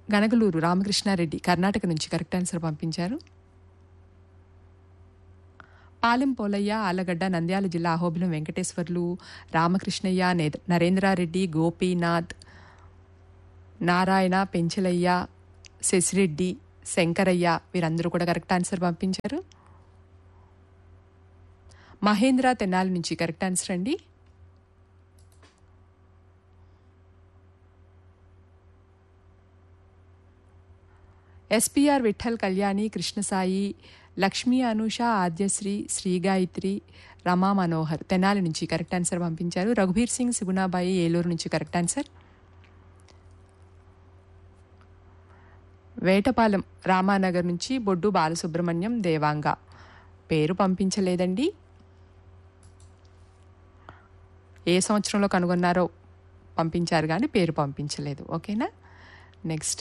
గనగలూరు రామకృష్ణారెడ్డి కర్ణాటక నుంచి correct answer పంపించారు పాలెం పోలయ్య ఆలగడ్డ నంద్యాల జిల్లా అహోబిలం వెంకటేశ్వర్లు రామకృష్ణయ్య నే- నరేంద్రారెడ్డి గోపీనాథ్ నారాయణ పెంచలయ్య శశిరెడ్డి శంకరయ్య వీరందరూ కూడా కరెక్ట్ ఆన్సర్ పంపించారు మహేంద్ర తెనాలి నుంచి కరెక్ట్ ఆన్సర్ అండి ఎస్పీఆర్ విఠల్ కళ్యాణి కృష్ణసాయి లక్ష్మీ అనూష ఆద్యశ్రీ శ్రీగాయత్రి రమా మనోహర్ తెనాలి నుంచి కరెక్ట్ ఆన్సర్ పంపించారు రఘుబీర్ సింగ్ సుగుణాబాయి ఏలూరు నుంచి కరెక్ట్ ఆన్సర్ వేటపాలెం రామానగర్ నుంచి బొడ్డు బాలసుబ్రహ్మణ్యం దేవాంగ పేరు పంపించలేదండి ఏ సంవత్సరంలో కనుగొన్నారో పంపించారు కానీ పేరు పంపించలేదు ఓకేనా నెక్స్ట్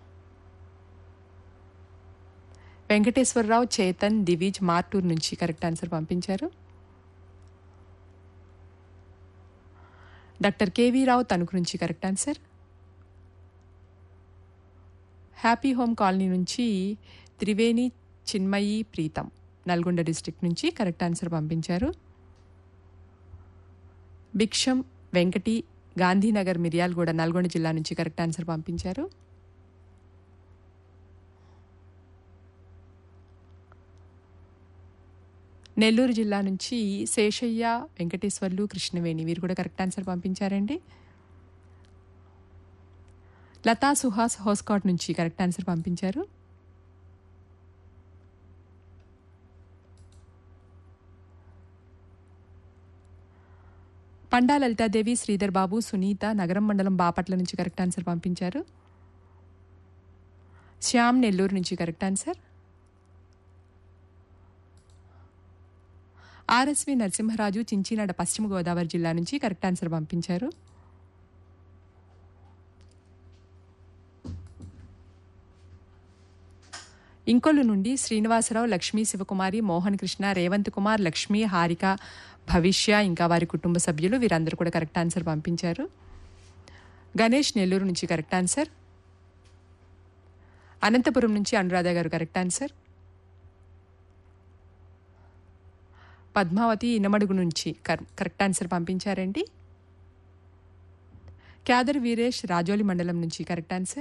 వెంకటేశ్వరరావు చేతన్ దివిజ్ మార్టూర్ నుంచి కరెక్ట్ ఆన్సర్ పంపించారు డాక్టర్ కేవీ రావు తణుకు నుంచి correct answer happy home colony నుంచి త్రివేణి చిన్మయి ప్రీతం నల్గొండ డిస్ట్రిక్ట్ నుంచి కరెక్ట్ ఆన్సర్ పంపించారు భిక్షం వెంకటి గాంధీనగర్ మిర్యాలగూడ నల్గొండ జిల్లా నుంచి కరెక్ట్ ఆన్సర్ పంపించారు నెల్లూరు జిల్లా నుంచి శేషయ్య వెంకటేశ్వర్లు కృష్ణవేణి వీరు కూడా కరెక్ట్ ఆన్సర్ పంపించారండి లతా సుహాస్ హోస్కాట్ నుంచి కరెక్ట్ ఆన్సర్ పంపించారు పండా లలితాదేవి శ్రీధర్ బాబు సునీత నగరం మండలం బాపట్ల నుంచి కరెక్ట్ ఆన్సర్ పంపించారు శ్యామ్ నెల్లూరు నుంచి correct answer R S V Narasimharaju Chinchinada Paschima Godavari జిల్లా నుంచి కరెక్ట్ ఆన్సర్ పంపించారు ఇంకొల్లు నుండి శ్రీనివాసరావు లక్ష్మీ శివకుమారి మోహన్ కృష్ణ రేవంత్ కుమార్ లక్ష్మీ హారిక భవిష్య ఇంకా వారి కుటుంబ సభ్యులు వీరందరూ కూడా కరెక్ట్ ఆన్సర్ పంపించారు గణేష్ నెల్లూరు నుంచి కరెక్ట్ ఆన్సర్ అనంతపురం నుంచి అనురాధ గారు కరెక్ట్ ఆన్సర్ పద్మావతి ఇనమడుగు నుంచి కర్- కరెక్ట్ ఆన్సర్ పంపించారండి క్యాదర్ వీరేష్ రాజోలి మండలం నుంచి కరెక్ట్ ఆన్సర్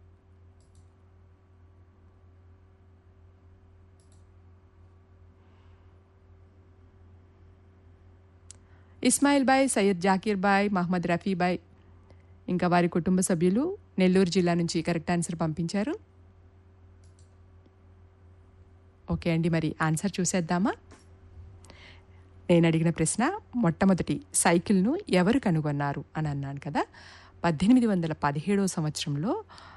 ఇస్మాయిల్ బాయ్ సయ్యద్ జాకీర్ బాయ్ మహమ్మద్ రఫీ బాయ్ ఇంకా వారి కుటుంబ సభ్యులు నెల్లూరు జిల్లా నుంచి కరెక్ట్ ఆన్సర్ పంపించారు ఓకే అండి మరి ఆన్సర్ చూసేద్దామా నేను అడిగిన ప్రశ్న మొట్టమొదటి సైకిల్ను ఎవరు కనుగొన్నారు అని అన్నాను కదా పద్దెనిమిది వందల పదిహేడవ సంవత్సరంలో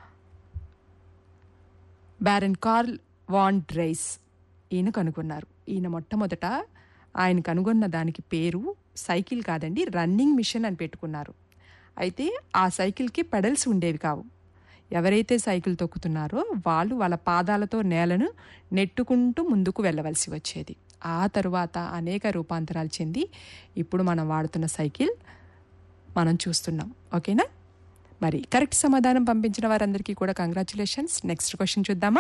బ్యారన్ కార్ల్ వాన్ డ్రైస్ ఈయన కనుగొన్నారు ఈయన మొట్టమొదట ఆయన కనుగొన్న దానికి పేరు సైకిల్ కాదండి రన్నింగ్ మిషన్ అని పెట్టుకున్నారు అయితే ఆ సైకిల్కి పెడల్స్ ఉండేవి కావు ఎవరైతే సైకిల్ తొక్కుతున్నారో వాళ్ళు వాళ్ళ పాదాలతో నేలను నెట్టుకుంటూ ముందుకు వెళ్ళవలసి వచ్చేది ఆ తరువాత అనేక రూపాంతరాలు చెంది ఇప్పుడు మనం వాడుతున్న సైకిల్ మనం చూస్తున్నాం ఓకేనా మరి కరెక్ట్ సమాధానం పంపించిన వారందరికీ కూడా కంగ్రాచులేషన్స్ నెక్స్ట్ క్వశ్చన్ చూద్దామా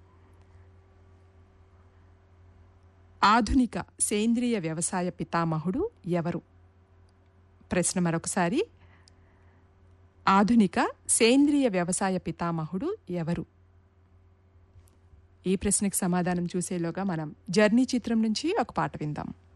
ఆధునిక సేంద్రియ వ్యవసాయ పితామహుడు ఎవరు ప్రశ్న మరొకసారి ఆధునిక సేంద్రియ వ్యవసాయ పితామహుడు ఎవరు ఈ ప్రశ్నకు సమాధానం చూసేలోగా మనం జర్నీ చిత్రం నుంచి ఒక పాట విందాం